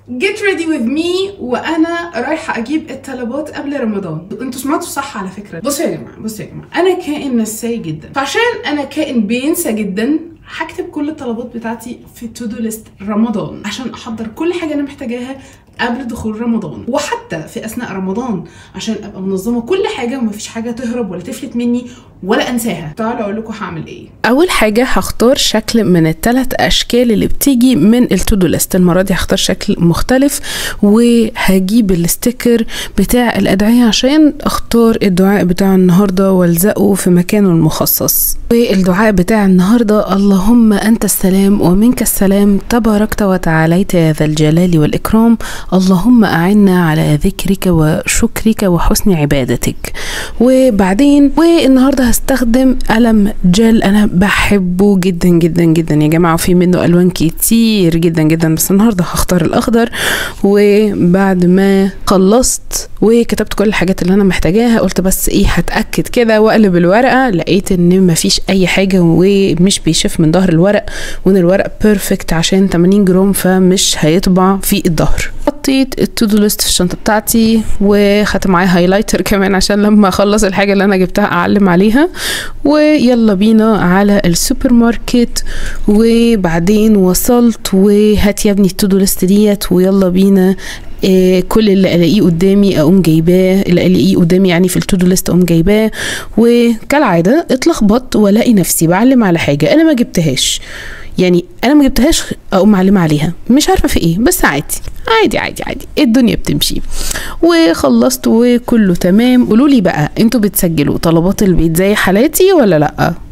Get ready with me وانا رايحه اجيب الطلبات قبل رمضان انتوا سمعتوا صح على فكره بصوا يا جماعه بصوا يا جماعه انا كائن نساي جدا فعشان انا كائن بينسى جدا هكتب كل الطلبات بتاعتي في تو دو ليست رمضان عشان احضر كل حاجه انا محتاجاها قبل دخول رمضان وحتى في اثناء رمضان عشان ابقى منظمه كل حاجه ومفيش حاجه تهرب ولا تفلت مني ولا انساها تعالوا اقول لكم هعمل ايه اول حاجه هختار شكل من الثلاث اشكال اللي بتيجي من التودو ليست المره دي هختار شكل مختلف وهجيب الستيكر بتاع الادعيه عشان اختار الدعاء بتاع النهارده والزقه في مكانه المخصص والدعاء بتاع النهارده اللهم انت السلام ومنك السلام تباركت وتعاليت يا ذا الجلال والاكرام اللهم اعنا على ذكرك وشكرك وحسن عبادتك وبعدين والنهارده هستخدم قلم جل انا بحبه جدا جدا جدا يا جماعه وفي منه الوان كتير جدا جدا بس النهارده هختار الاخضر وبعد ما خلصت وكتبت كل الحاجات اللي انا محتاجاها قلت بس ايه هتاكد كده واقلب الورقه لقيت ان مفيش اي حاجه ومش بيشف من ظهر الورق وان الورق بيرفكت عشان 80 جرام فمش هيطبع في الظهر حطيت التودو ليست في الشنطه بتاعتي وخدت معايا هايلايتر كمان عشان لما اخلص الحاجه اللي انا جبتها اعلم عليها ويلا بينا على السوبر ماركت وبعدين وصلت وهات يا ابني التودو ليست ديت ويلا بينا إيه كل اللي الاقيه قدامي اقوم جايباه اللي الاقيه قدامي يعني في التودو ليست اقوم جايباه وكالعاده اتلخبطت والاقي نفسي بعلم على حاجه انا ما جبتهاش يعني انا ما جبتهاش اقوم معلمه عليها مش عارفه في ايه بس عادي عادي عادي عادي الدنيا بتمشي وخلصت وكله تمام قولوا لي بقى انتوا بتسجلوا طلبات البيت زي حالاتي ولا لا